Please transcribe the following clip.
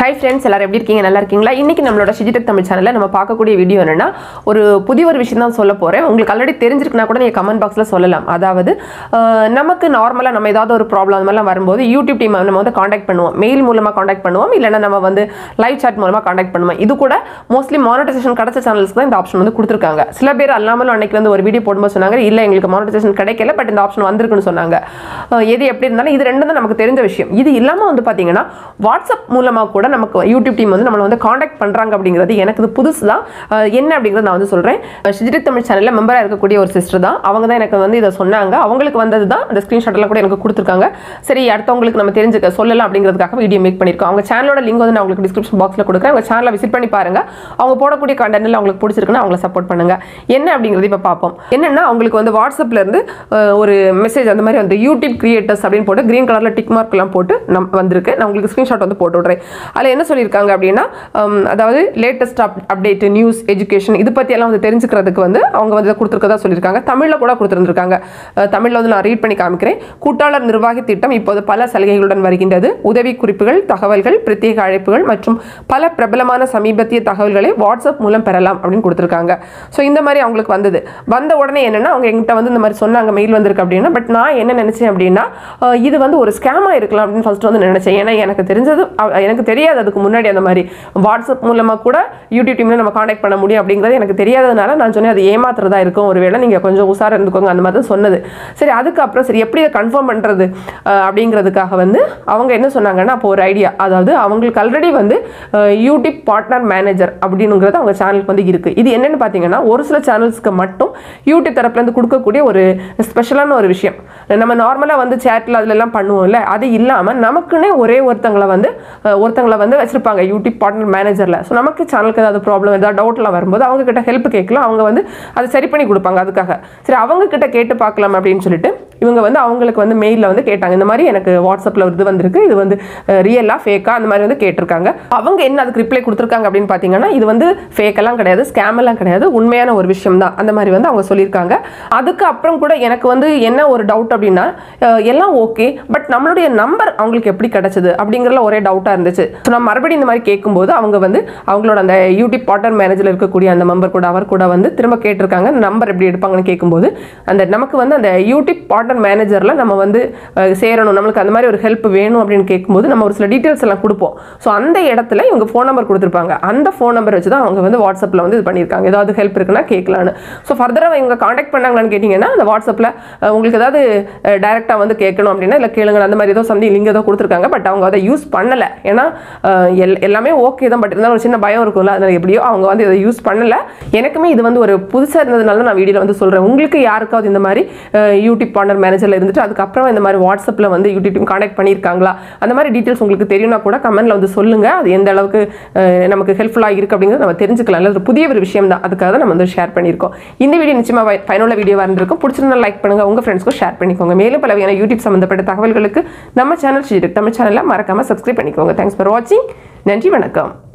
hi friends எல்லாரும் எப்படி இருக்கீங்க நல்லா இருக்கீங்களா இன்னைக்கு நம்மளோட டிஜிடெக் தமிழ் சேனலில் நம்ம பார்க்கக்கூடிய வீடியோ என்னன்னா ஒரு புதிய ஒரு விஷயம் தான் சொல்ல போகிறேன் உங்களுக்கு ஆல்ரெடி தெரிஞ்சிருக்குன்னா கூட நீங்கள் கமெண்ட் பாக்ஸில் சொல்லலாம் அதாவது அஹ், நமக்கு நார்மலாக நம்ம ஏதாவது ஒரு ப்ராப்ளம் அந்த மாதிரிலாம் வரும்போது யூடியூப் டீம் நம்ம வந்து காண்டாக்ட் பண்ணுவோம் மெயில் மூலமாக காண்டாக்ட் பண்ணுவோம் இல்லைன்னா நம்ம வந்து லைவ் சாட் மூலமாக காண்டாக்ட் பண்ணுவோம் இது கூட மோஸ்ட்லி மானிட்டைசேஷன் கிடைச்ச சேனல்ஸ்க்கு தான் இந்த ஆப்ஷன் வந்து கொடுத்துருக்காங்க சில பேர் அல்லாமலும் அன்னைக்கு வந்து ஒரு வீடியோ போடும்போது சொன்னாங்க இல்லை எங்களுக்கு மானிட்டைசேஷன் கிடைக்கல பட் இந்த ஆப்ஷன் வந்திருக்குன்னு சொன்னாங்க அஹ், எது எப்படி இருந்தாலும் இது ரெண்டும் தான் நமக்கு தெரிஞ்ச விஷயம் இது இல்லாமல் வந்து பார்த்தீங்கன்னா வாட்ஸ்அப் மூலமாக கூட நமக்கு யூடியூப் டீம் வந்து நம்மளை வந்து காண்டாக்ட் பண்ணுறாங்க அப்படிங்கிறது எனக்கு இது புதுசு தான் அஹ், என்ன அப்படிங்கிறத நான் வந்து சொல்கிறேன் ஷிஜிடிக் தமிழ் சேனலில் மெம்பராக இருக்கக்கூடிய ஒரு சிஸ்டர் தான் அவங்க தான் எனக்கு வந்து இதை சொன்னாங்க அவங்களுக்கு வந்தது தான் அந்த ஸ்க்ரீன்ஷாட் எல்லாம் கூட எனக்கு கொடுத்துருக்காங்க சரி அடுத்தவங்களுக்கு நம்ம தெரிஞ்சுக்க சொல்லலாம் அப்படிங்கிறதுக்காக வீடியோ மேக் பண்ணியிருக்கோம் அவங்க சேனலோட லிங்க் வந்து நான் உங்களுக்கு டிஸ்கிரிப்ஷன் பாக்ஸில் கொடுக்குறேன் அவங்க சேனலை விசிட் பண்ணி பாருங்க அவங்க போடக்கூடிய கண்டென்ட்ல அவங்களுக்கு பிடிச்சிருக்குன்னா அவங்கள சப்போர்ட் பண்ணுங்க என்ன அப்படிங்கிறது இப்போ பார்ப்போம் என்னன்னா அவங்களுக்கு வந்து வாட்ஸ்அப்ல இருந்து அஹ், ஒரு மெசேஜ் அந்த மாதிரி வந்து யூடியூப் கிரியேட்டர்ஸ் அப்படின்னு போட்டு கிரீன் கலர்ல டிக் மார்க் எல்லாம் போட்டு நம் வந்திருக்கு நான் உங்களுக்கு ஸ்க்ரீன்ஷாட் வந்து போட்டு விட்றேன் அதில் என்ன சொல்லியிருக்காங்க அப்படின்னா ஹம், அதாவது latest up update news education இது பற்றி எல்லாம் வந்து தெரிஞ்சுக்கிறதுக்கு வந்து அவங்க வந்து கொடுத்துருக்கதா சொல்லியிருக்காங்க தமிழில் கூட கொடுத்துருந்துருக்காங்க தமிழில் வந்து நான் ரீட் பண்ணி காமிக்கிறேன் கூட்டாளர் நிர்வாகி திட்டம் இப்போது பல சலுகைகளுடன் வருகின்றது உதவி குறிப்புகள் தகவல்கள் பிரத்யேக அழைப்புகள் மற்றும் பல பிரபலமான சமீபத்திய தகவல்களை வாட்ஸ்அப் மூலம் பெறலாம் அப்படின்னு கொடுத்துருக்காங்க ஸோ இந்த மாதிரி அவங்களுக்கு வந்தது வந்த உடனே என்னன்னா அவங்க எங்கிட்ட வந்து இந்த மாதிரி சொன்னாங்க மெயில் வந்திருக்கு அப்படின்னா பட் நான் என்ன நினைச்சேன் அப்படின்னா அஹ், இது வந்து ஒரு ஸ்கேமாக இருக்கலாம் அப்படின்னு ஃபர்ஸ்ட் வந்து நினைச்சேன் ஏன்னா எனக்கு தெரிஞ்சது அ- எனக்கு தெரியாது அதுக்கு முன்னாடி அந்த மாதிரி வாட்ஸ்அப் மூலமாக கூட யூடியூப் டீமில் நம்ம காண்டாக்ட் பண்ண முடியும் அப்படிங்கிறது எனக்கு தெரியாததுனால நான் சொன்னேன் அது ஏமாத்துறதா இருக்கும் ஒருவேளை நீங்கள் கொஞ்சம் உஷாரா இருந்துக்கோங்க அந்த மாதிரி தான் சொன்னது சரி அதுக்கப்புறம் சரி எப்படி அதை கன்ஃபார்ம் பண்ணுறது அப்படிங்கிறதுக்காக வந்து அவங்க என்ன சொன்னாங்கன்னா அப்போ ஒரு ஐடியா அதாவது அவங்களுக்கு ஆல்ரெடி வந்து அஹ், யூடியூப் பார்ட்னர் மேனேஜர் அப்படிங்கிறது அவங்க சேனலுக்கு வந்து இருக்குது இது என்னன்னு பார்த்தீங்கன்னா ஒரு சில சேனல்ஸ்க்கு மட்டும் யூடியூப் தரப்புலேருந்து கொடுக்கக்கூடிய ஒரு ஸ்பெஷலான ஒரு விஷயம் நம்ம நார்மலாக வந்து சேட்டில் அதுலலாம் பண்ணுவோம்ல அது இல்லாமல் நமக்குன்னே ஒரே ஒருத்தங்களை வந்து அஹ், ஒருத்தங்களை வந்து வச்சிருப்பாங்க யூடியூப் பார்ட்னர் மேனேஜரில் ஸோ நமக்கு சேனலுக்கு ஏதாவது ப்ராப்ளம் ஏதாவது டவுட்லாம் வரும்போது அவங்க கிட்ட ஹெல்ப் கேட்கலாம் அவங்க வந்து அதை சரி பண்ணி கொடுப்பாங்க அதுக்காக சரி அவங்க கிட்ட கேட்டு பார்க்கலாம் அப்படின்னு சொல்லிட்டு இவங்க வந்து அவங்களுக்கு வந்து மெயிலில் வந்து கேட்டாங்க இந்த மாதிரி எனக்கு வாட்ஸ்அப்பில் இது வந்திருக்கு இது வந்து ரியலாக ஃபேக்கா அந்த மாதிரி வந்து கேட்டிருக்காங்க அவங்க என்ன அதுக்கு ரிப்ளை கொடுத்துருக்காங்க அப்படின்னு பார்த்தீங்கன்னா இது வந்து ஃபேக்கெல்லாம் கிடையாது ஸ்கேம் எல்லாம் கிடையாது உண்மையான ஒரு விஷயம் தான் அந்த மாதிரி வந்து அவங்க சொல்லியிருக்காங்க அதுக்கு அப்புறம் கூட எனக்கு வந்து என்ன ஒரு டவுட் அப்படின்னா அஹ், எல்லாம் ஓகே பட் நம்மளுடைய நம்பர் அவங்களுக்கு எப்படி கிடைச்சது அப்படிங்கிறதுல ஒரே டவுட்டாக இருந்துச்சு ஸோ நான் மறுபடியும் இந்த மாதிரி கேட்கும்போது அவங்க வந்து அவங்களோட அந்த யூடியூப் பார்ட்னர் மேனேஜரில் இருக்கக்கூடிய அந்த மெம்பர் கூட அவர் கூட வந்து திரும்ப கேட்டிருக்காங்க நம்பர் எப்படி எடுப்பாங்கன்னு கேட்கும்போது அந்த நமக்கு வந்து அந்த யூடியூப் பார்ட்னர் மேனேஜரில் நம்ம வந்து அஹ், சேரணும் நம்மளுக்கு அந்த மாதிரி ஒரு ஹெல்ப் வேணும் அப்படின்னு கேட்கும்போது நம்ம ஒரு சில டீட்டெயில்ஸ் எல்லாம் கொடுப்போம் ஸோ அந்த இடத்துல இவங்க ஃபோன் நம்பர் கொடுத்துருப்பாங்க அந்த ஃபோன் நம்பர் வச்சு தான் அவங்க வந்து வாட்ஸ்அப்பில் வந்து இது பண்ணியிருக்காங்க ஏதாவது ஹெல்ப் இருக்குன்னா கேட்கலான்னு ஸோ ஃபர்தராக இவங்க காண்டாக்ட் பண்ணாங்களான்னு கேட்டிங்கன்னா அந்த வாட்ஸ்அப்பில் உங்களுக்கு ஏதாவது டைரெக்டாக வந்து கேட்கணும் அப்படின்னா இல்லை கேளுங்க அந்த மாதிரி ஏதோ சந்தி லிங்க் ஏதோ கொடுத்துருக்காங்க பட் அவங்க அதை யூஸ் பண்ணலை ஏன்னா அஹ், எல் எல்லாமே ஓகே தான் பட் இருந்தாலும் ஒரு சின்ன பயம் இருக்கும்ல அதனால் எப்படியோ அவங்க வந்து இதை யூஸ் பண்ணலை எனக்குமே இது வந்து ஒரு புதுசாக இருந்ததுனால தான் நான் வீடியோவில் வந்து சொல்கிறேன் உங்களுக்கு யாருக்காவது இந்த மாதிரி அஹ், யூடியூப் பார்ட்னர் மேனேஜரில் இருந்துட்டு அதுக்கப்புறம் இந்த மாதிரி வாட்ஸ்அப்பில் வந்து யூடியூப் டீம் காண்டாக்ட் பண்ணியிருக்காங்களா அந்த மாதிரி டீட்டெயில்ஸ் உங்களுக்கு தெரியும்னா கூட கமெண்ட்ல வந்து சொல்லுங்க அது எந்த அளவுக்கு அஹ், நமக்கு ஹெல்ப்ஃபுல்லாக இருக்குது அப்படிங்கிறது நம்ம தெரிஞ்சுக்கலாம் இல்லை ஒரு புதிய ஒரு விஷயம் தான் அதுக்காக தான் நம்ம வந்து ஷேர் பண்ணியிருக்கோம் இந்த வீடியோ நிச்சயமாக பயனுள்ள வீடியோவாக இருந்திருக்கும் பிடிச்சிருந்தா லைக் பண்ணுங்க உங்க ஃப்ரெண்ட்ஸ்க்கும் ஷேர் பண்ணிக்கோங்க மேலும் பல வகையான யூடியூப் சம்மந்தப்பட்ட தகவல்களுக்கு நம்ம சேனல் தமிழ் சேனலை மறக்காம சப்ஸ்கிரைப் பண்ணிக்கோங்க தேங்க்ஸ் ஃபார் வாட்சிங் நன்றி வணக்கம்